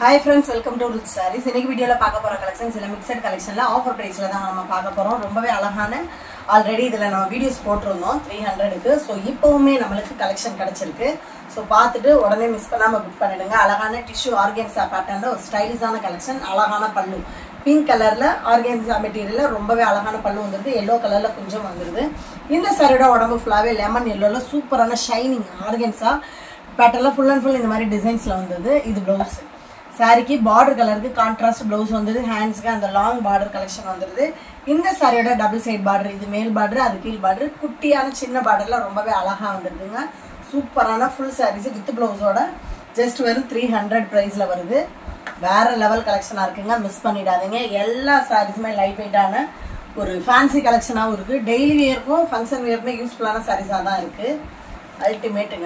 hi friends welcome to rich sarees இன்னைக்கு வீடியோவில் பார்க்க போகிற கலெக்ஷன் சில மிக்சட் கலெக்ஷனில் ஆஃபர் ப்ரைஸில் தான் நம்ம பார்க்க போகிறோம் ரொம்பவே அழகான ஆல்ரெடி இதில் நம்ம வீடியோஸ் போட்டிருந்தோம் த்ரீ ஹண்ட்ரடுக்கு ஸோ இப்போவுமே நம்மளுக்கு கலெக்ஷன் கிடச்சிருக்கு ஸோ பார்த்துட்டு உடனே மிஸ் பண்ணாமல் புக் பண்ணிடுங்க அழகான டிஷ்யூ ஆர்கன்ஸா பேட்டர்னில் ஒரு ஸ்டைலிஷான கலெக்ஷன் அழகான பல்லு பிங்க் கலரில் ஆர்கன்ஸா மெட்டீரியலில் ரொம்பவே அழகான பல்லு வந்துருது எல்லோ கலரில் கொஞ்சம் வந்துருது இந்த சாரியோட உடம்பு ஃபுல்லாகவே லெமன் எல்லோவில் சூப்பரான ஷைனிங் ஆர்கன்ஸா பேட்டர்ல ஃபுல் அண்ட் ஃபுல் இந்த மாதிரி டிசைன்ஸில் வந்தது இது ப்ளவுஸ் சாரிக்கு பார்டர் கலருக்கு கான்ட்ராஸ்ட் ப்ளவுஸ் வந்தது ஹேண்ட்ஸ்க்கு அந்த லாங் பார்டர் கலெக்ஷன் வந்துருது இந்த சாரியோட டபுள் சைட் பார்டர் இது மேல் பார்டர் அது கீழ் பார்டர் குட்டியான சின்ன பார்டர்ல ரொம்பவே அழகா வந்துருதுங்க சூப்பரான ஃபுல் சாரீஸ் வித் ப்ளவுஸோட ஜஸ்ட் வெறும் த்ரீ ஹண்ட்ரட் ப்ரைஸில் வருது வேற லெவல் கலெக்ஷனாக இருக்குங்க மிஸ் பண்ணிடாதீங்க எல்லா சாரீஸுமே லைட் வெயிட்டான ஒரு ஃபேன்சி கலெக்ஷனாகவும் இருக்குது டெய்லி வியருக்கும் ஃபங்க்ஷன் வியருக்குமே யூஸ்ஃபுல்லான சாரீஸாக தான் இருக்குது அல்டிமேட்டுங்க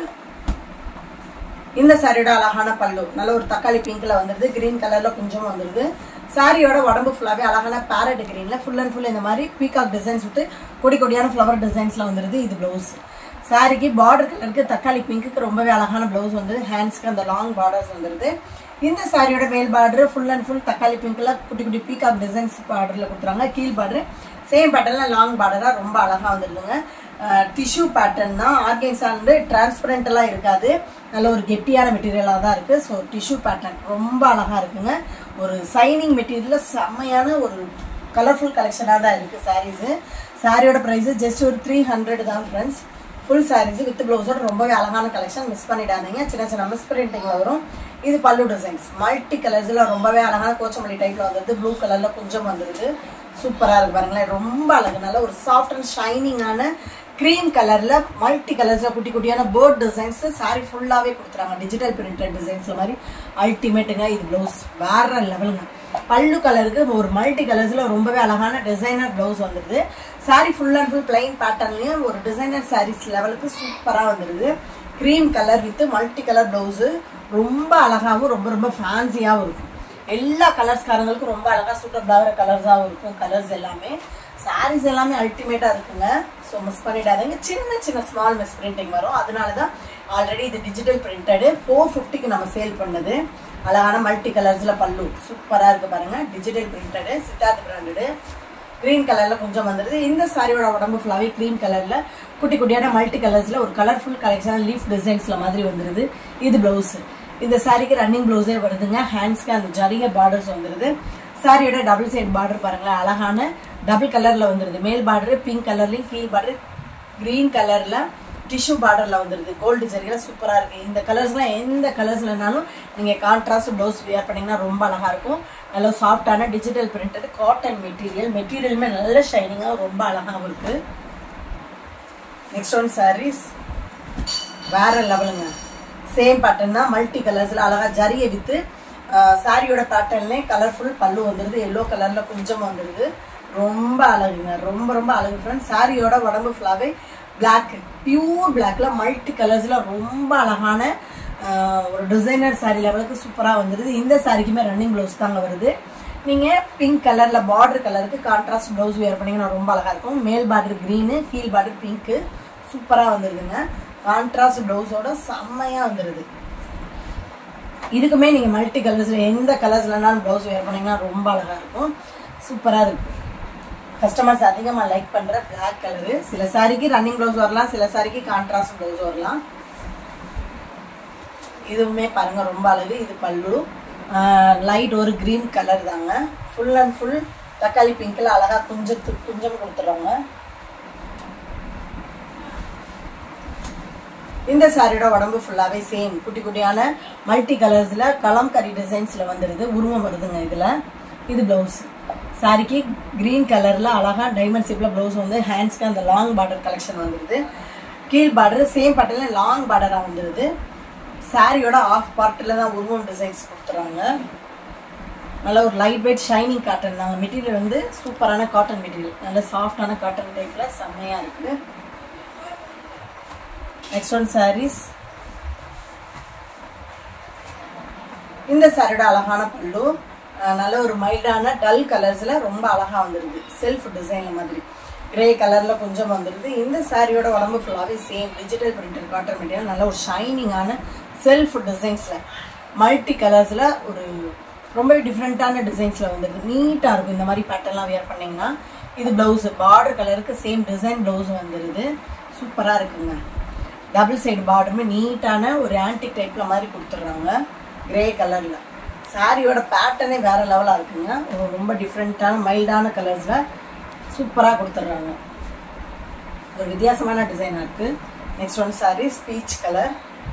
இந்த சாரியோட அழகான பல்லு நல்ல ஒரு தக்காளி பிங்க்ல வந்துருது கிரீன் கலர்ல கொஞ்சம் வந்துருது சாரியோட உடம்பு ஃபுல்லாவே அழகான பேரட் கிரீன்ல ஃபுல் அண்ட் ஃபுல் இந்த மாதிரி பீகாக் டிசைன்ஸ் விட்டு கொடி கொடியான ஃப்ளவர் டிசைன்ஸ்ல வந்துருது இது பிளவுஸ் சாரிக்கு பார்டர் கலருக்கு தக்காளி பிங்க்குக்கு ரொம்பவே அழகான பிளவுஸ் வந்து ஹேண்ட்ஸ்க்கு அந்த லாங் பார்டர்ஸ் வந்துருது இந்த சாரியோட மேல் பார்டர் ஃபுல் அண்ட் ஃபுல் தக்காளி பிங்க்ல குட்டி குட்டி பீகாக் டிசைன்ஸ் பார்டர்ல கொடுத்துறாங்க கீழ் பார்டர் சேம் பேட்டர்ல லாங் பார்டரா ரொம்ப அழகா வந்துருதுங்க டிஷ்யூ பேட்டர்ன் தான் ஆர்கன்ஸா வந்து டிரான்ஸ்பரண்டெல்லாம் இருக்காது நல்ல ஒரு கெட்டியான மெட்டீரியலாக தான் இருக்குது ஸோ டிஷ்யூ பேட்டர்ன் ரொம்ப அழகாக இருக்குங்க ஒரு சைனிங் மெட்டீரியலில் செம்மையான ஒரு கலர்ஃபுல் கலெக்ஷனாக தான் இருக்குது சாரீஸு சாரியோட ப்ரைஸு ஜஸ்ட் ஒரு த்ரீ ஹண்ட்ரட் தான் ஃப்ரெண்ட்ஸ் ஃபுல் சாரீஸ் வித் ப்ளவுஸோட ரொம்பவே அழகான கலெக்ஷன் மிஸ் பண்ணிடாதீங்க சின்ன சின்ன மிஸ் பிரிண்டிங்கில் வரும் இது பல்லு டிசைன்ஸ் மல்டி கலர்ஸில் ரொம்பவே அழகான கோச்சமல்லி டைப்பில் வந்துருது ப்ளூ கலரில் கொஞ்சம் வந்துருது சூப்பராக இருக்கு பாருங்களேன் ரொம்ப அழகு நல்ல ஒரு சாஃப்ட் அண்ட் ஷைனிங்கான க்ரீம் கலர்ல மல்டி கலர்ஸ்ல குட்டி குட்டியான பேர்ட் டிசைன்ஸ் சாரி ஃபுல்லாவே கொடுத்துறாங்க டிஜிட்டல் பிரிண்டட் டிசைன்ஸ்ல மாதிரி அல்டிமேட்டுங்க இது பிளவுஸ் வேற லெவலுங்க பல்லு கலருக்கு ஒரு மல்டி கலர்ஸ்ல ரொம்பவே அழகான டிசைனர் பிளவுஸ் வந்துருது sari full and full plain பேட்டர்ன்லயும் ஒரு டிசைனர் சாரீஸ் லெவலுக்கு சூப்பரா வந்துருது cream colour with multi colour blouse ரொம்ப அழகாவும் ரொம்ப ரொம்ப ஃபேன்சியாகவும் இருக்கும் எல்லா கலர்ஸ்காரங்களுக்கும் ரொம்ப அழகா சூட்டபிள் ஆகிற கலர்ஸாகவும் இருக்கும் கலர்ஸ் எல்லாமே சாரீஸ் எல்லாமே அல்டிமேட்டா இருக்குங்க ஸோ மிஸ் பண்ணிடாதீங்க சின்ன சின்ன ஸ்மால் மிஸ் பிரிண்டிங் வரும் அதனால தான் ஆல்ரெடி இது டிஜிட்டல் பிரிண்டடு ஃபோர் ஃபிஃப்டிக்கு நம்ம சேல் பண்ணது அழகான மல்டி கலர்ஸ்ல பல்லு சூப்பரா இருக்கு பாருங்க digital printed Siddharth branded green கலர்ல கொஞ்சம் வந்துருது இந்த சாரியோட உடம்பு ஃபுல்லாவே கிரீன் கலர்ல குட்டி குட்டியான மல்டி கலர்ஸ்ல ஒரு கலர்ஃபுல் கலெக்ஷன் லீஃப் டிசைன்ஸ்ல மாதிரி வந்துருது இது பிளவுஸ் இந்த சாரிக்கு ரன்னிங் பிளவுஸே வருதுங்க ஹேண்ட்ஸ்க்கு அந்த ஜரிய பார்டர்ஸ் வந்துருது சாரியோட டபுள் சைட் பார்டர் பாருங்களேன் அழகான டபுள் கலர்ல வந்துருது மேல் பார்டர் பிங்க் கலர்லயும் கீழ் பார்டர் கிரீன் கலர்ல டிஷ்யூ பார்டர்ல வந்துருது கோல்டு ஜரியில சூப்பரா இருக்கு இந்த கலர்ஸ்லாம் எந்த கலர்ஸ்லனாலும் நீங்க கான்ட்ராஸ்ட் பிளவுஸ் வியர் பண்ணீங்கன்னா ரொம்ப அழகா இருக்கும் நல்ல சாஃப்டான டிஜிட்டல் பிரிண்டட் காட்டன் மெட்டீரியல் மெட்டீரியலுமே நல்ல ஷைனிங்கா ரொம்ப அழகாவும் இருக்கு நெக்ஸ்ட் ஒன் சாரீஸ் வேற லெவலுங்க சேம் பேட்டர்ன் தான் மல்டி கலர்ஸ்ல அழகா ஜரிய வித்து சாரியோட பேட்டர்ன்லேயே கலர்ஃபுல் பல்லு வந்துடுது எல்லோ கலர்ல கொஞ்சம் வந்துடுது ரொம்ப அழகுங்க ரொம்ப ரொம்ப அழகு ஃப்ரெண்ட்ஸ் சாரியோட உடம்பு ஃபுல்லாவே பிளாக் பியூர் பிளாக்ல மல்டி கலர்ஸ்ல ரொம்ப அழகான ஒரு டிசைனர் சாரி லெவலுக்கு சூப்பராக வந்துடுது இந்த சாரிக்குமே ரன்னிங் ப்ளவுஸ் தாங்க வருது நீங்கள் பிங்க் கலரில் பார்டர் கலருக்கு கான்ட்ராஸ்ட் ப்ளவுஸ் வேர் பண்ணிங்கன்னா ரொம்ப அழகாக இருக்கும் மேல் பார்டர் க்ரீனு கீழ் பார்டர் பிங்க்கு சூப்பராக வந்துடுதுங்க கான்ட்ராஸ்ட் ப்ளவுஸோட செம்மையாக வந்துடுது இதுக்குமே நீங்கள் மல்டி கலர்ஸில் எந்த கலர்ஸ்லனாலும் ப்ளவுஸ் வேர் பண்ணிங்கன்னா ரொம்ப அழகாக இருக்கும் சூப்பராக இருக்கும் கஸ்டமர்ஸ் அதிகமாக லைக் பண்ணுற பிளாக் கலரு சில சாரிக்கு ரன்னிங் ப்ளவுஸ் வரலாம் சில சாரிக்கு கான்ட்ராஸ்ட் ப்ளவுஸ் வரலாம் இதுவுமே பாருங்க ரொம்ப அழகு இது பல்லு லைட் ஒரு கிரீன் கலர் தாங்க ஃபுல் அண்ட் ஃபுல் தக்காளி பிங்க்ல அழகா குஞ்சத்து குஞ்சம் கொடுத்துருவாங்க இந்த சாரியோட உடம்பு ஃபுல்லாவே சேம் குட்டி குட்டியான மல்டி கலர்ஸ்ல கலம்கரி டிசைன்ஸ்ல வந்துருது உருவம் வருதுங்க இதுல இது பிளவுஸ் சாரிக்கு கிரீன் கலர்ல அழகா டைமண்ட் ஷேப்ல பிளவுஸ் வந்து ஹேண்ட்ஸ்க்கு அந்த லாங் பார்டர் கலெக்ஷன் வந்துருது கீழ் பார்டர் சேம் பார்டர்ல லாங் பார்டரா வந்துருது சாரியோட ஆஃப் பார்ட்டில் தான் உருவம் டிசைன்ஸ் கொடுத்துறாங்க நல்ல ஒரு லைட் வெயிட் ஷைனிங் காட்டன் தாங்க மெட்டீரியல் வந்து சூப்பரான காட்டன் மெட்டீரியல் நல்ல சாஃப்டான காட்டன் டைப்ல செம்மையா இருக்கு நெக்ஸ்ட் ஒன் சாரீஸ் இந்த சாரியோட அழகான பல்லு நல்ல ஒரு மைல்டான டல் கலர்ஸ்ல ரொம்ப அழகா வந்துருது செல்ஃப் டிசைன் மாதிரி கிரே கலர்ல கொஞ்சம் வந்துருது இந்த சாரியோட உடம்பு ஃபுல்லாவே same digital printed cotton material நல்ல ஒரு ஷைனிங்கான செல்ஃப் டிசைன்ஸ்ல மல்டி கலர்ஸில் ஒரு ரொம்ப டிஃப்ரெண்ட்டான டிசைன்ஸில் வந்துருக்கு நீட்டாக இருக்கும் இந்த மாதிரி பேட்டர்ன்லாம் வியர் பண்ணிங்கன்னா இது ப்ளவுஸு பார்டர் கலருக்கு சேம் டிசைன் ப்ளவுஸ் வந்துடுது சூப்பராக இருக்குங்க டபுள் சைடு பார்டருமே நீட்டான ஒரு ஆன்டிக் டைப்பில் மாதிரி கொடுத்துட்றாங்க கிரே கலரில் சாரியோட பேட்டர்னே வேறு லெவலாக இருக்குங்க ஒரு ரொம்ப டிஃப்ரெண்ட்டான மைல்டான கலர்ஸில் சூப்பராக கொடுத்துட்றாங்க ஒரு வித்தியாசமான டிசைனாக இருக்குது next one sari peach colour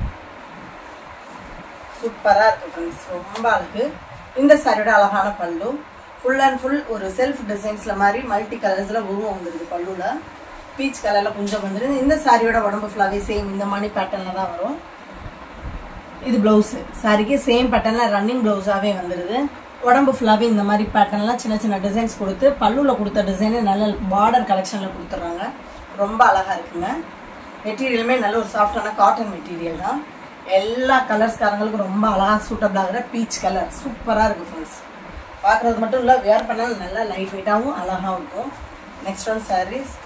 சூப்பராக இருக்குது ஃப்ரெண்ட்ஸ் ரொம்ப அழகு இந்த சாரியோட அழகான பல்லு ஃபுல் அண்ட் ஃபுல் ஒரு செல்ஃப் டிசைன்ஸில் மாதிரி மல்டி கலர்ஸில் உருவம் வந்துருது பல்லுவில் பீச் கலரில் கொஞ்சம் வந்துருது இந்த சாரியோட உடம்பு ஃபுல்லாகவே சேம் இந்த மாதிரி பேட்டர்னில் தான் வரும் இது ப்ளவுஸு சாரிக்கு சேம் பேட்டர்னில் ரன்னிங் ப்ளவுஸாகவே வந்துடுது உடம்பு ஃபுல்லாகவே இந்த மாதிரி பேட்டர்ன்லாம் சின்ன சின்ன டிசைன்ஸ் கொடுத்து பல்லுவில் கொடுத்த டிசைனு நல்ல பார்டர் கலெக்ஷனில் கொடுத்துட்றாங்க ரொம்ப அழகாக இருக்குங்க மெட்டீரியலுமே நல்ல ஒரு சாஃப்டான காட்டன் மெட்டீரியல் தான் எல்லா கலர்ஸ்காரங்களுக்கும் ரொம்ப அழகாக சூட்டபிள் ஆகிற பீச் கலர் சூப்பராக இருக்குது ஃப்ரெண்ட்ஸ் பார்க்குறது மட்டும் இல்லை வேர் பண்ணாலும் நல்லா லைட் வெயிட்டாகவும் அழகாகவும் இருக்கும் நெக்ஸ்ட் ஒன் சாரீஸ்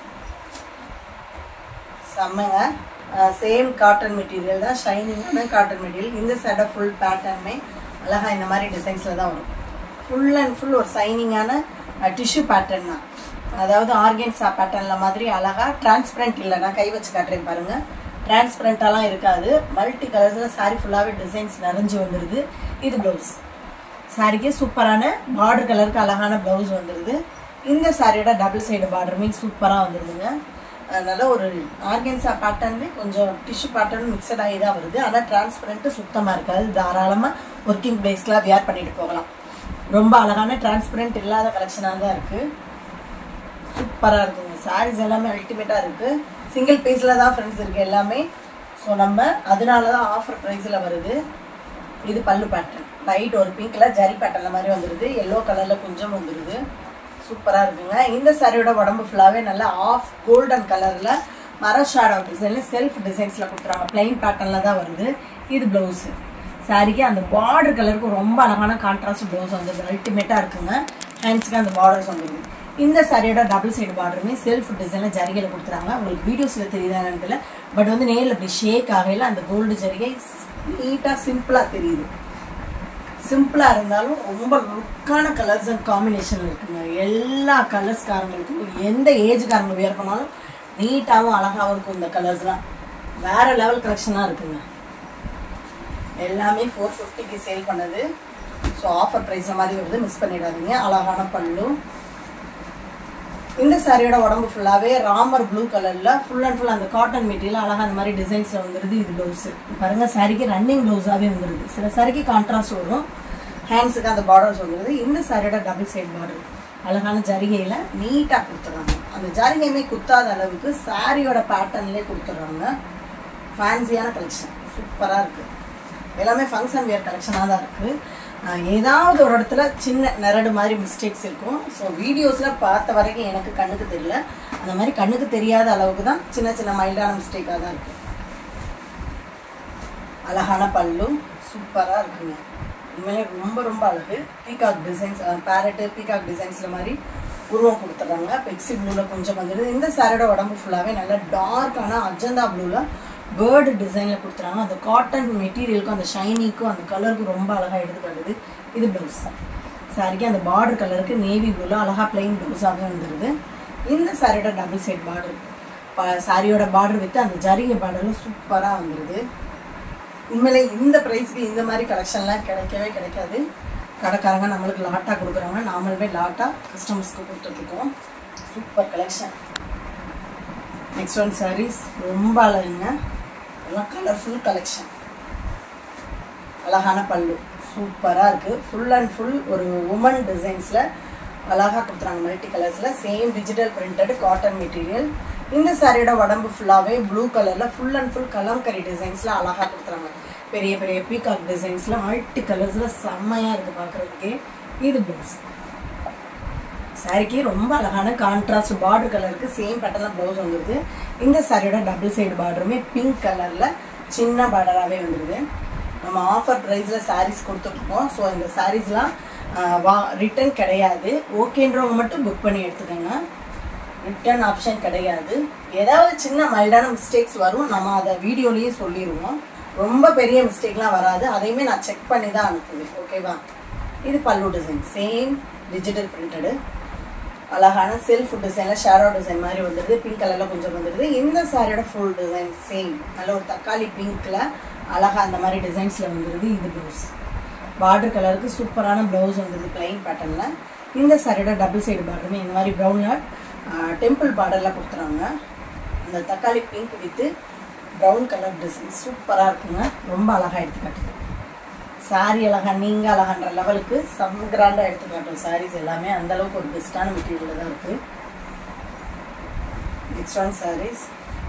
செம்மங்க சேம் காட்டன் மெட்டீரியல் தான் ஷைனிங்கான காட்டன் மெட்டீரியல் இந்த சைடை ஃபுல் பேட்டர்னுமே அழகாக இந்த மாதிரி டிசைன்ஸில் தான் வரும் ஃபுல் அண்ட் ஃபுல் ஒரு ஷைனிங்கான டிஷ்யூ பேட்டர்ன் தான் அதாவது ஆர்கன்ஸா பேட்டர்னில் மாதிரி அழகாக டிரான்ஸ்பரண்ட் இல்லை நான் கை வச்சு காட்டுறேன் பாருங்கள் டிரான்ஸ்பரண்ட்டாலாம் இருக்காது மல்டி கலர்ஸில் சாரீ ஃபுல்லாகவே டிசைன்ஸ் நிறைஞ்சு வந்துடுது இது ப்ளவுஸ் சாரிக்கு சூப்பரான பார்டர் கலருக்கு அழகான ப்ளவுஸ் வந்துடுது இந்த சாரியோட டபுள் சைடு பார்டருமே சூப்பராக வந்துடுதுங்க அதனால ஒரு ஆர்கன்ஸா பேட்டர்னு கொஞ்சம் டிஷ்யூ பேட்டர்ன் மிக்சட் ஆகி தான் வருது ஆனால் டிரான்ஸ்பரண்ட்டு சுத்தமாக இருக்காது தாராளமாக ஒர்க்கிங் பிளேஸ்லாம் வியர் பண்ணிட்டு போகலாம் ரொம்ப அழகான டிரான்ஸ்பரண்ட் இல்லாத கலெக்ஷனாக தான் இருக்குது சூப்பராக இருக்குங்க சாரீஸ் எல்லாமே அல்டிமேட்டாக இருக்குது சிங்கிள் பீஸில் தான் ஃப்ரெண்ட்ஸ் இருக்குது எல்லாமே ஸோ நம்ம அதனால தான் ஆஃபர் ப்ரைஸில் வருது இது பல்லு பேட்டர்ன் லைட் ஒரு பிங்க்கில் ஜரி பேட்டர்னில் மாதிரி வந்துடுது எல்லோ கலரில் கொஞ்சம் வந்துடுது சூப்பராக இருக்குங்க இந்த சாரியோட உடம்பு ஃபுல்லாகவே நல்லா ஆஃப் கோல்டன் கலரில் மர ஷேடோ டிசைனில் செல்ஃப் டிசைன்ஸில் கொடுத்துறாங்க பிளைன் பேட்டர்னில் தான் வருது இது ப்ளவுஸு சாரிக்கு அந்த பார்டர் கலருக்கு ரொம்ப அழகான கான்ட்ராஸ்ட் ப்ளவுஸ் வந்துடுது அல்டிமேட்டாக இருக்குங்க ஹேண்ட்ஸுக்கு அந்த பார்டர்ஸ் வந்துடுது இந்த சாரியோட டபுள் சைடு பார்டருமே செல்ஃப் டிசைனில் ஜரிகையில் கொடுத்துறாங்க உங்களுக்கு வீடியோஸில் தெரியுதான்னு தெரியல பட் வந்து நேரில் அப்படி ஷேக் ஆகையில் அந்த கோல்டு ஜரிகை நீட்டாக சிம்பிளாக தெரியுது சிம்பிளாக இருந்தாலும் ரொம்ப லுக்கான கலர்ஸ் அண்ட் காம்பினேஷன் இருக்குங்க எல்லா கலர்ஸ்காரங்களுக்கும் எந்த ஏஜ்காரங்க வியர் பண்ணாலும் நீட்டாகவும் அழகாகவும் இருக்கும் இந்த கலர்ஸ்லாம் வேற லெவல் கலெக்ஷனாக இருக்குங்க எல்லாமே ஃபோர் ஃபிஃப்டிக்கு சேல் பண்ணது ஸோ ஆஃபர் ப்ரைஸ் மாதிரி வருது மிஸ் பண்ணிடாதீங்க அழகான பல்லு இந்த சாரியோட உடம்பு ஃபுல்லாகவே ராமர் ப்ளூ கலரில் ஃபுல் அண்ட் ஃபுல் அந்த காட்டன் மெட்டீரியல் அழகாக அந்த மாதிரி டிசைன்ஸில் வந்துடுது இது ப்ளவுஸு பாருங்க சாரிக்கு ரன்னிங் ப்ளவுஸாகவே வந்துடுது சில சாரிக்கு கான்ட்ராஸ்ட் வரும் ஹேண்ட்ஸுக்கு அந்த பார்டர்ஸ் வந்துடுது இந்த சாரியோட டபுள் சைட் பார்டர் அழகான ஜரிகையில் நீட்டாக கொடுத்துட்றாங்க அந்த ஜரிகையுமே குத்தாத அளவுக்கு சாரியோட பேட்டர்ன்லேயே கொடுத்துட்றாங்க ஃபேன்சியான கலெக்ஷன் சூப்பராக இருக்குது எல்லாமே ஃபங்க்ஷன் வியர் கலெக்ஷனாக தான் இருக்குது ஏதாவது ஒரு இடத்துல சின்ன நெரடு மாதிரி மிஸ்டேக்ஸ் இருக்கும் ஸோ வீடியோஸில் பார்த்த வரைக்கும் எனக்கு கண்ணுக்கு தெரியல அந்த மாதிரி கண்ணுக்கு தெரியாத அளவுக்கு தான் சின்ன சின்ன மைல்டான மிஸ்டேக்காக தான் இருக்குது அழகான பல்லு சூப்பராக இருக்குங்க உண்மையிலே ரொம்ப ரொம்ப அழகு பீகாக் டிசைன்ஸ் பேரட்டு பீகாக் டிசைன்ஸில் மாதிரி உருவம் கொடுத்துட்றாங்க பெப்சி ப்ளூவில் கொஞ்சம் வந்துடுது இந்த சாரோட உடம்பு ஃபுல்லாகவே நல்லா டார்க்கான அஜந்தா ப்ளூவில் பேர்டு டிசைனில் கொடுத்துறாங்க அந்த காட்டன் மெட்டீரியலுக்கும் அந்த ஷைனிக்கும் அந்த கலருக்கும் ரொம்ப அழகாக எடுத்துக்காட்டுது இது ப்ளவுஸ் சாரிக்கு அந்த பார்டர் கலருக்கு நேவி ப்ளூவில் அழகாக பிளெயின் ப்ளவுஸாகவே வந்துடுது இந்த சாரியோட டபுள் சைட் பார்டர் சாரியோட பார்டர் வித்து அந்த ஜரிகை பார்டரில் சூப்பராக வந்துடுது உண்மையிலே இந்த ப்ரைஸ்க்கு இந்த மாதிரி கலெக்ஷன்லாம் கிடைக்கவே கிடைக்காது கடைக்காரங்க நம்மளுக்கு லாட்டாக கொடுக்குறாங்க நாமளுமே லாட்டாக கஸ்டமர்ஸ்க்கு கொடுத்துட்ருக்கோம் super collection next one sarees ரொம்ப அழகுங்க எல்லாம் கலர்ஃபுல் கலெக்ஷன் அழகான பல்லு சூப்பராக இருக்குது ஃபுல் அண்ட் ஃபுல் ஒரு உமன் டிசைன்ஸில் அழகாக கொடுத்துறாங்க மல்டி கலர்ஸில் same digital printed cotton material இந்த சாரியோட உடம்பு ஃபுல்லாகவே ப்ளூ கலரில் ஃபுல் அண்ட் ஃபுல் கலம்கரி டிசைன்ஸில் அழகாக கொடுத்துறாங்க பெரிய பெரிய பீகாக் டிசைன்ஸில் மல்டி கலர்ஸில் செம்மையாக இருக்குது பார்க்குறதுக்கே இது ப்ளவுஸ் சாரிக்கு ரொம்ப அழகான கான்ட்ராஸ்ட் பார்டர் கலருக்கு சேம் பேட்டர்ல ப்ளவுஸ் வந்துருது இந்த சாரியோட டபுள் சைடு பார்டருமே பிங்க் கலரில் சின்ன பார்டராகவே வந்துருது நம்ம ஆஃபர் ப்ரைஸில் சாரீஸ் கொடுத்துட்ருக்கோம் ஸோ இந்த சாரீஸ்லாம் வா ரிட்டன் கிடையாது ஓகேன்றவங்க மட்டும் புக் பண்ணி எடுத்துக்கோங்க ரிட்டர்ன் ஆப்ஷன் கிடையாது ஏதாவது சின்ன மைல்டான மிஸ்டேக்ஸ் வரும் நம்ம அதை வீடியோலேயே சொல்லிடுவோம் ரொம்ப பெரிய மிஸ்டேக்லாம் வராது அதையுமே நான் செக் பண்ணி தான் அனுப்புவேன் ஓகேவா இது பல்லு டிசைன் சேம் டிஜிட்டல் பிரிண்டடு அழகான செல்ஃப் டிசைனில் ஷேரோ டிசைன் மாதிரி வந்துடுது பிங்க் கலரில் கொஞ்சம் வந்துடுது இந்த சாரியோட ஃபுல் டிசைன் சேம் நல்ல ஒரு தக்காளி பிங்க்கில் அழகாக அந்த மாதிரி டிசைன்ஸில் வந்துடுது இது ப்ளவுஸ் பார்டர் கலருக்கு சூப்பரான ப்ளவுஸ் வந்துடுது பிளைன் பேட்டர்னில் இந்த சாரியோட டபுள் சைடு பார்டருமே இந்த மாதிரி ப்ரௌனில் டெம்பிள் பார்டரில் கொடுத்துறாங்க அந்த தக்காளி பிங்க் வித்து ப்ரௌன் கலர் டிசைன் சூப்பராக இருக்குங்க ரொம்ப அழகாக எடுத்து காட்டுது சாரி அழகா நீங்க அழகான்ற லெவலுக்கு சம் கிராண்டாக எடுத்து காட்டும் சாரீஸ் எல்லாமே அந்த அளவுக்கு ஒரு பெஸ்ட்டான மெட்டீரியல் தான் இருக்கு நெக்ஸ்ட் ஒன் சாரீஸ்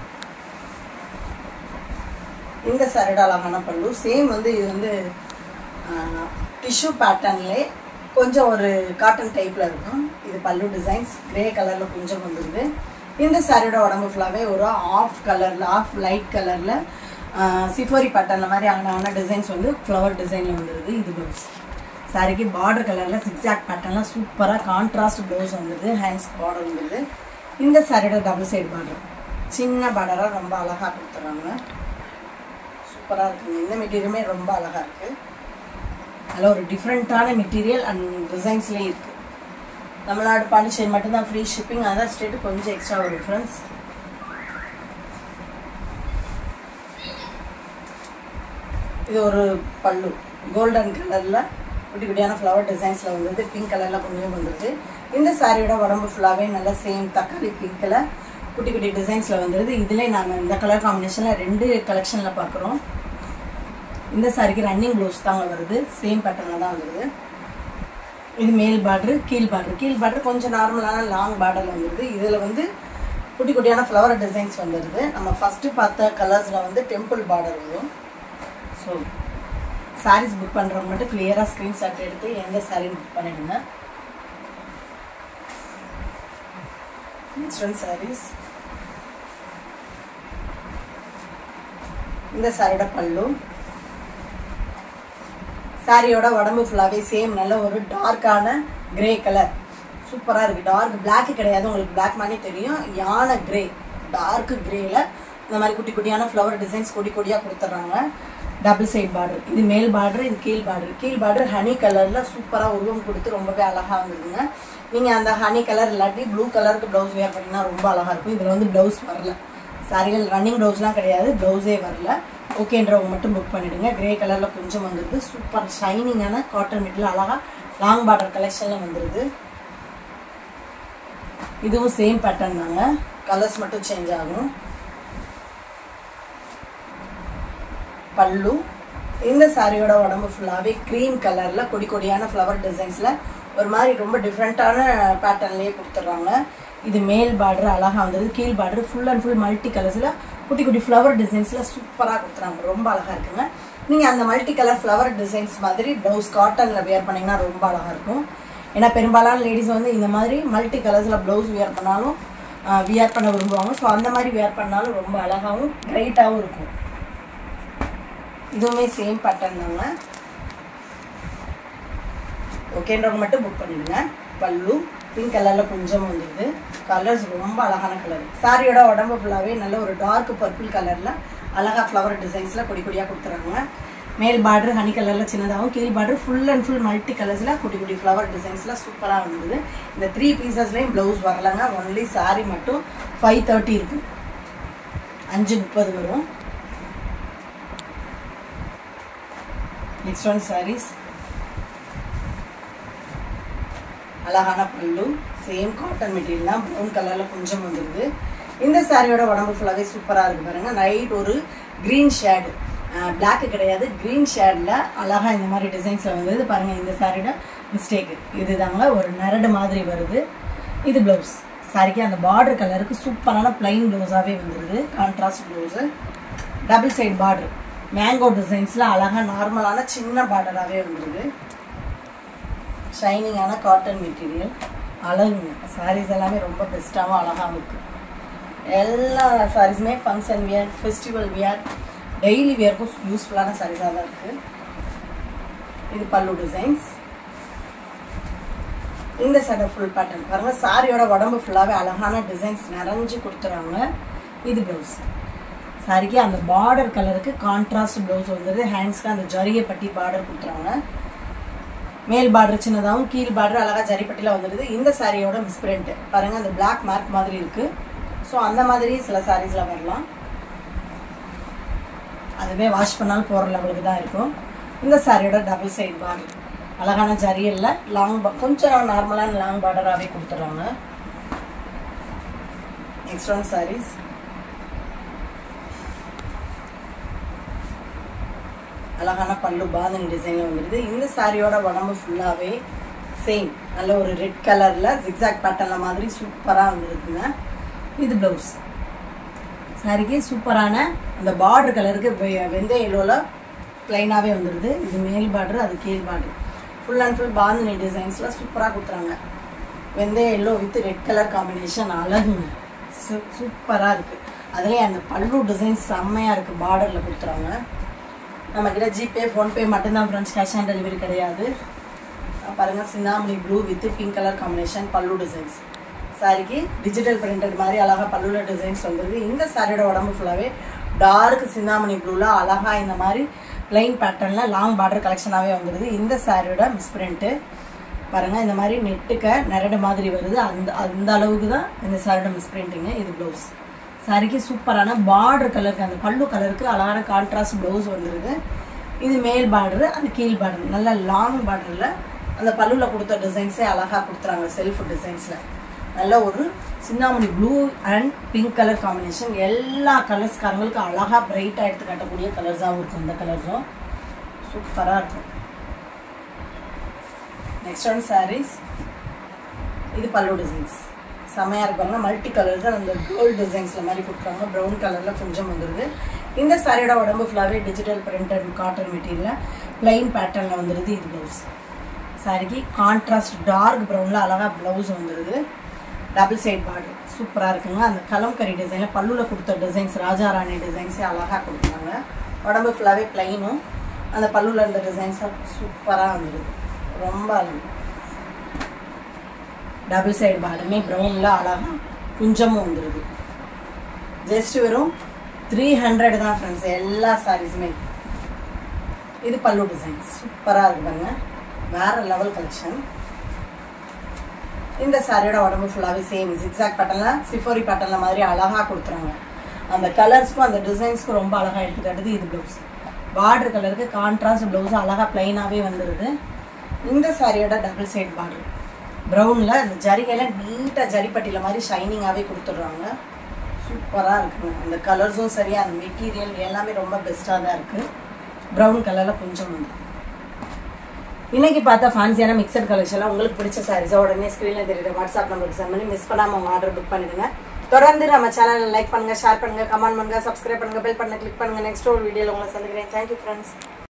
இந்த சாரியோட அழகான பல்லு சேம் வந்து இது வந்து டிஷ்யூ பேட்டர்ன்லே கொஞ்சம் ஒரு காட்டன் டைப்பில் இருக்கும் இது பல்லு டிசைன்ஸ் கிரே கலரில் கொஞ்சம் வந்துடுது இந்த சாரியோட உடம்பு ஃபுல்லாகவே ஒரு ஆஃப் கலரில் ஆஃப் லைட் கலரில் சிஃபோரி பேட்டர்னில் மாதிரி ஆன ஆன டிசைன்ஸ் வந்து ஃப்ளவர் டிசைனில் வந்துடுது இது ப்ளவுஸ் சாரிக்கு பார்டர் கலரில் சிக்ஸாக் பேட்டர்னில் சூப்பராக கான்ட்ராஸ்ட் ப்ளவுஸ் வந்துடுது ஹேண்ட்ஸ் பார்டர் வந்துடுது இந்த சாரியோட டபுள் சைடு பார்டர் சின்ன பார்டராக ரொம்ப அழகாக கொடுத்துட்றாங்க சூப்பராக இருக்குங்க இந்த மெட்டீரியலுமே ரொம்ப அழகாக இருக்குது அதில் ஒரு டிஃப்ரெண்ட்டான மெட்டீரியல் அண்ட் டிசைன்ஸ்லேயும் இருக்குது தமிழ்நாடு பாண்டிச்சேரி மட்டும்தான் ஃப்ரீ ஷிப்பிங் அதர் ஸ்டேட்டு கொஞ்சம் எக்ஸ்ட்ரா ஒரு டிஃப்ரென்ஸ் இது ஒரு பல்லு கோல்டன் கலரில் குட்டி குட்டியான ஃப்ளவர் டிசைன்ஸில் வந்துருது பிங்க் கலரில் கொஞ்சம் வந்துருது இந்த சாரியோட உடம்பு ஃபுல்லாகவே நல்ல சேம் தக்காளி பிங்க்கில் குட்டி குட்டி டிசைன்ஸில் வந்துருது இதிலே நாங்கள் இந்த கலர் காம்பினேஷனில் ரெண்டு கலெக்ஷனில் பார்க்குறோம் இந்த சாரிக்கு ரன்னிங் ப்ளவுஸ் தாங்க வருது சேம் பேட்டர்னில் தான் வருது இது மேல் பார்டரு கீழ் பார்டரு கீழ் பார்டர் கொஞ்சம் நார்மலான லாங் பார்டரில் வந்துருது இதில் வந்து குட்டி குட்டியான ஃப்ளவர் டிசைன்ஸ் வந்துடுது நம்ம ஃபஸ்ட்டு பார்த்த கலர்ஸில் வந்து டெம்பிள் பார்டர் வரும் ஸோ சாரீஸ் புக் பண்ணுறவங்க மட்டும் கிளியராக ஸ்க்ரீன்ஷாட் எடுத்து எந்த சாரின்னு புக் பண்ணிடுங்க நெக்ஸ்ட் ஒன் சாரீஸ் இந்த சாரியோட பல்லு சாரியோட உடம்பு ஃபுல்லாகவே சேம் நல்ல ஒரு டார்க்கான கிரே கலர் சூப்பராக இருக்குது டார்க் பிளாக் கிடையாது உங்களுக்கு பிளாக் மாதிரி தெரியும் யானை கிரே டார்க் கிரேல இந்த மாதிரி குட்டி குட்டியான ஃப்ளவர் டிசைன்ஸ் கொடி கொடியாக கொடுத்துட்றாங்க டபுள் சைட் பார்டர் இது மேல் பார்டர் இது கீழ் பார்டர் கீழ் பார்டர் ஹனி கலரில் சூப்பராக உருவம் கொடுத்து ரொம்பவே அழகாக வந்துருக்குங்க நீங்கள் அந்த ஹனி கலர் இல்லாட்டி ப்ளூ கலருக்கு ப்ளவுஸ் வேர் பண்ணிங்கன்னா ரொம்ப அழகாக இருக்கும் இதில் வந்து ப்ளவுஸ் வரல சாரிகள் ரன்னிங் ப்ளவுஸ்லாம் கிடையாது ப்ளவுஸே வரல ஓகேன்றவங்க மட்டும் புக் பண்ணிவிடுங்க கிரே கலரில் கொஞ்சம் வந்துடுது சூப்பர் ஷைனிங்கான காட்டன் மெட்டீரியல் அழகாக லாங் பார்டர் கலெக்ஷனில் வந்துடுது இதுவும் சேம் பேட்டர்ன் தாங்க கலர்ஸ் மட்டும் சேஞ்ச் ஆகும் பல்லு இந்த சாரியோட உடம்பு ஃபுல்லாகவே க்ரீம் கலரில் கொடி கொடியான ஃப்ளவர் டிசைன்ஸில் ஒரு மாதிரி ரொம்ப டிஃப்ரெண்ட்டான பேட்டர்ன்லேயே கொடுத்துட்றாங்க இது மேல் பார்டர் அழகாக வந்தது கீழ் border full and full multi கலர்ஸில் குட்டி குட்டி ஃப்ளவர் டிசைன்ஸில் சூப்பராக கொடுத்துறாங்க ரொம்ப அழகாக இருக்குங்க நீங்கள் அந்த மல்டி கலர் ஃப்ளவர் டிசைன்ஸ் மாதிரி ப்ளவுஸ் காட்டனில் வேர் பண்ணிங்கன்னா ரொம்ப அழகாக இருக்கும் ஏன்னா பெரும்பாலான லேடிஸ் வந்து இந்த மாதிரி மல்டி கலர்ஸில் ப்ளவுஸ் வேர் பண்ணாலும் வியர் பண்ண விரும்புவாங்க ஸோ அந்த மாதிரி வேர் பண்ணாலும் ரொம்ப அழகாகவும் பிரைட்டாகவும் இருக்கும் இதுவுமே சேம் பேட்டர்ன் தாங்க ஓகேன்றவங்க மட்டும் புக் பண்ணிடுங்க பல்லு பிங்க் கலரில் கொஞ்சம் வந்துடுது கலர்ஸ் ரொம்ப அழகான கலர் சாரியோட உடம்பு ஃபுல்லாகவே நல்ல ஒரு டார்க் பர்பிள் கலரில் அழகாக ஃப்ளவர் டிசைன்ஸில் கொடி கொடியாக கொடுத்துறாங்க மேல் பார்டர் ஹனி கலரில் சின்னதாகவும் கீழ் border full and full multi கலர்ஸில் குட்டி குட்டி ஃப்ளவர் டிசைன்ஸில் சூப்பராக வந்துடுது இந்த த்ரீ பீசஸ்லேயும் ப்ளவுஸ் வரலங்க ஒன்லி சாரி மட்டும் ஃபைவ் தேர்ட்டி இருக்குது அஞ்சு முப்பது வரும் நெக்ஸ்ட் ஒன் சாரீஸ் அழகான பல்லு சேம் காட்டன் மெட்டீரியல் தான் ப்ரௌன் கலரில் கொஞ்சம் வந்துடுது இந்த சாரியோட உடம்பு ஃபுல்லாகவே சூப்பராக இருக்குது பாருங்கள் நைட் ஒரு க்ரீன் ஷேடு பிளாக்கு கிடையாது க்ரீன் ஷேடில் அழகாக இந்த மாதிரி டிசைன்ஸில் வந்தது பாருங்கள் இந்த சாரியோட மிஸ்டேக்கு இது தாங்க ஒரு நரடு மாதிரி வருது இது ப்ளவுஸ் சாரிக்கு அந்த பார்டர் கலருக்கு சூப்பரான பிளைன் ப்ளவுஸாகவே வந்துடுது contrast blouse double side border mango டிசைன்ஸில் அழகாக நார்மலான சின்ன பார்டராகவே வந்துடுது ஷைனிங்கான காட்டன் மெட்டீரியல் அழகுங்க சாரீஸ் எல்லாமே ரொம்ப பெஸ்ட்டாகவும் அழகாகவும் இருக்குது எல்லா சாரீஸுமே function wear festival wear daily வியர்க்கும் யூஸ்ஃபுல்லான சாரீஸாக தான் இருக்குது இது பல்லு டிசைன்ஸ் இந்த சடை ஃபுல் பேட்டர்ன் பாருங்கள் சாரியோட உடம்பு ஃபுல்லாகவே அழகான டிசைன்ஸ் நிறைஞ்சு கொடுத்துறாங்க இது ப்ளவுஸ் சாரிக்கு அந்த பார்டர் கலருக்கு கான்ட்ராஸ்ட் ப்ளவுஸ் வந்துடுது ஹேண்ட்ஸ்க்கு அந்த ஜரிகை பட்டி பார்டர் கொடுத்துறாங்க மேல் பார்டர் சின்னதாகவும் கீழ் பார்டர் அழகாக ஜரிப்பட்டியில் வந்துடுது இந்த சாரியோட மிஸ்பிரிண்ட் பாருங்க அந்த பிளாக் மார்க் மாதிரி இருக்கு ஸோ அந்த மாதிரி சில சாரீஸ்ல வரலாம் அதுவே வாஷ் பண்ணாலும் போகிற லெவலுக்கு தான் இருக்கும் இந்த சாரியோட டபுள் சைடு பார்டர் அழகான ஜரியல்ல லாங் கொஞ்சம் நார்மலான லாங் பார்டராகவே கொடுத்துட்றாங்க நெக்ஸ்ட் ஒன் சாரீஸ் அழகான பல்லு பாதன் டிசைன் வந்துடுது இந்த சாரியோட உடம்பு ஃபுல்லாகவே சேம் நல்ல ஒரு ரெட் கலரில் ஜிக்ஸாக் பேட்டர்னில் மாதிரி சூப்பராக வந்துருக்குங்க இது ப்ளவுஸ் சாரிக்கு சூப்பரான அந்த பார்டர் கலருக்கு வெந்தய எல்லோவில் ப்ளைனாகவே வந்துடுது இது மேல் பார்டர் அது கீழ் border full and full bandhani டிசைன்ஸில் சூப்பராக கொடுத்துறாங்க வெந்தய yellow with red colour combination அழகுங்க சூப்பராக இருக்குது அதுலேயே அந்த பல்லு டிசைன் செம்மையாக இருக்குது பார்டரில் கொடுத்துறாங்க நம்மக்கிட்ட ஜிபே ஃபோன்பே மட்டும்தான் ஃப்ரெண்ட்ஸ் கேஷ் ஆன் டெலிவரி கிடையாது பாருங்கள் சிந்தாமணி blue with pink colour combination பல்லு டிசைன்ஸ் சாரிக்கு டிஜிட்டல் பிரிண்டட் மாதிரி அழகாக பல்லுல டிசைன்ஸ் வந்துருது இந்த சாரியோட உடம்பு ஃபுல்லாகவே டார்க் சிந்தாமணி ப்ளூவில் அழகாக இந்த மாதிரி பிளைன் பேட்டர்னில் லாங் பார்டர் கலெக்ஷனாகவே வந்துடுது இந்த சாரியோட மிஸ் பிரிண்ட்டு பாருங்கள் இந்த மாதிரி நெட்டுக்க நெரடு மாதிரி வருது அந்த அந்த அளவுக்கு தான் இந்த சாரியோட மிஸ் பிரிண்டிங்க இது ப்ளவுஸ் சாரிக்கு சூப்பரான பார்டர் கலருக்கு அந்த பல்லு கலருக்கு அழகான கான்ட்ராஸ்ட் ப்ளவுஸ் வந்துடுது இது மேல் பார்டரு அது கீழ் பார்டர் நல்ல லாங் பார்டரில் அந்த பல்லுவில் கொடுத்த டிசைன்ஸே அழகாக கொடுத்துறாங்க செல்ஃப் டிசைன்ஸில் நல்ல ஒரு சின்னாமணி blue and pink colour combination எல்லா கலர்ஸ்காரங்களுக்கும் அழகாக பிரைட்டாக எடுத்து காட்டக்கூடிய கலர்ஸாகவும் இருக்கும் இந்த கலர்ஸும் சூப்பராக இருக்கும் நெக்ஸ்ட் ஒன் சாரீஸ் இது பல்லு டிசைன்ஸ் செம்மையாக இருப்பாங்க மல்டி கலர்ஸ் அந்த கோல்டு டிசைன்ஸில் மாதிரி கொடுக்குறாங்க ப்ரௌன் கலரில் கொஞ்சம் வந்துடுது இந்த சாரியோட உடம்பு ஃபுல்லாகவே டிஜிட்டல் பிரிண்டட் காட்டன் மெட்டீரியலில் பிளைன் பேட்டர்னில் வந்துடுது இது ப்ளவுஸ் சாரிக்கு கான்ட்ராஸ்ட் டார்க் ப்ரௌனில் அழகாக ப்ளவுஸ் வந்துடுது டபுள் சைட் பார்டர் சூப்பராக இருக்குங்க அந்த கலம்கரி டிசைனில் பல்லுவில் கொடுத்த டிசைன்ஸ் ராஜா ராணி டிசைன்ஸே அழகாக கொடுக்குறாங்க உடம்பு ஃபுல்லாகவே பிளைனும் அந்த பல்லுவில் இருந்த டிசைன்ஸாக சூப்பராக வந்துடுது ரொம்ப அழகு டபுள் சைடு பார்டருமே ப்ரௌனில் அழகாக குஞ்சமும் வந்துடுது ஜஸ்ட் வெறும் த்ரீ ஹண்ட்ரட் தான் ஃப்ரெண்ட்ஸ் எல்லா சாரீஸுமே இது பல்லு டிசைன்ஸ் சூப்பராக இருக்கு பாருங்க வேற லெவல் கலெக்ஷன் இந்த சாரியோட உடம்பு ஃபுல்லாகவே சேம் ஜிக்ஸாக் பேட்டர்னில் சிஃபோரி பேட்டர்னில் மாதிரி அழகாக கொடுத்துறாங்க அந்த கலர்ஸ்க்கும் அந்த டிசைன்ஸ்க்கும் ரொம்ப அழகாக எடுத்துக்காட்டுது இது ப்ளவுஸ் பார்டர் கலருக்கு கான்ட்ராஸ்ட் ப்ளவுஸ் அழகாக ப்ளைனாகவே வந்துடுது இந்த சாரியோட டபுள் சைடு பார்டர் ப்ரௌனில் அந்த ஜரிகையில் நீட்டாக ஜரிப்பட்டியில் மாதிரி ஷைனிங்காகவே கொடுத்துட்றாங்க சூப்பராக இருக்குங்க அந்த கலர்ஸும் சரி அந்த மெட்டீரியல் எல்லாமே ரொம்ப பெஸ்ட்டாக தான் இருக்குது ப்ரௌன் கலரில் கொஞ்சம் வந்து இன்னைக்கு பார்த்த ஃபேன்சியான மிக்சட் கலெக்ஷன்லாம் உங்களுக்கு பிடிச்ச சாரீஸை உடனே ஸ்க்ரீனில் தெரியுற வாட்ஸ்அப் நம்பருக்கு சென்ட் பண்ணி மிஸ் பண்ணாமல் உங்கள் ஆர்டர் புக் பண்ணிடுங்க தொடர்ந்து நம்ம சேனலை லைக் பண்ணுங்கள் ஷேர் பண்ணுங்கள் கமெண்ட் பண்ணுங்கள் சப்ஸ்கிரைப் பண்ணுங்கள் பெல் பண்ண கிளிக் பண்ணுங்கள் நெக்ஸ்ட் ஒரு வீடியோவில் உங்களை சந்திக்கிறேன் தேங்க்யூ ஃப்ரெண்ட்ஸ்